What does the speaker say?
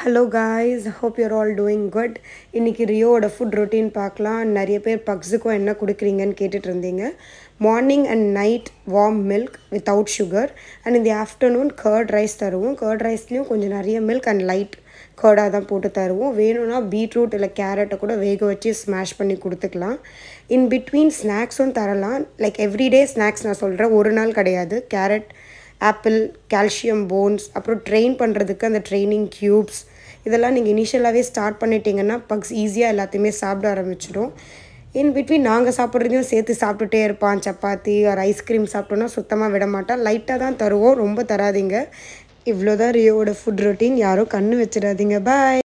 hello guys hope you're all doing good இன்றைக்கி ரியோவோட food routine பார்க்கலாம் நிறைய பேர் பக்ஸுக்கும் என்ன கொடுக்குறீங்கன்னு கேட்டுட்டு இருந்தீங்க morning and night warm milk without sugar and இந்த ஆஃப்டர்நூன் கர்ட் ரைஸ் தருவோம் கர்ட் ரைஸ்லேயும் கொஞ்சம் நிறைய மில்க் அண்ட் லைட் கர்டாக தான் போட்டு தருவோம் வேணும்னா பீட்ரூட் இல்லை கேரட்டை கூட வேக வச்சு ஸ்மாஷ் பண்ணி கொடுத்துக்கலாம் இன் பிட்வீன் ஸ்நாக்ஸும் தரலாம் லைக் எவ்ரிடே ஸ்நாக்ஸ் நான் சொல்கிறேன் ஒரு நாள் கிடையாது கேரட் ஆப்பிள் கால்சியம் போன்ஸ் அப்புறம் ட்ரெயின் பண்ணுறதுக்கு அந்த ட்ரைனிங் க்யூப்ஸ் இதெல்லாம் நீங்கள் இனிஷியலாகவே ஸ்டார்ட் பண்ணிட்டீங்கன்னா பக்ஸ் ஈஸியாக எல்லாத்தையுமே சாப்பிட ஆரம்பிச்சிடும் இன் பிட்வீன் நாங்கள் சாப்பிட்றதையும் சேர்த்து சாப்பிட்டுட்டே இருப்பான் சப்பாத்தி ஒரு ஐஸ்கிரீம் சாப்பிட்டோன்னா சுத்தமாக விட மாட்டான் லைட்டாக தான் தருவோம் ரொம்ப தராதீங்க இவ்வளோ தான் ரியோவோட ஃபுட் ரொட்டீன் யாரும் கண்ணு வச்சிடாதீங்க பாய்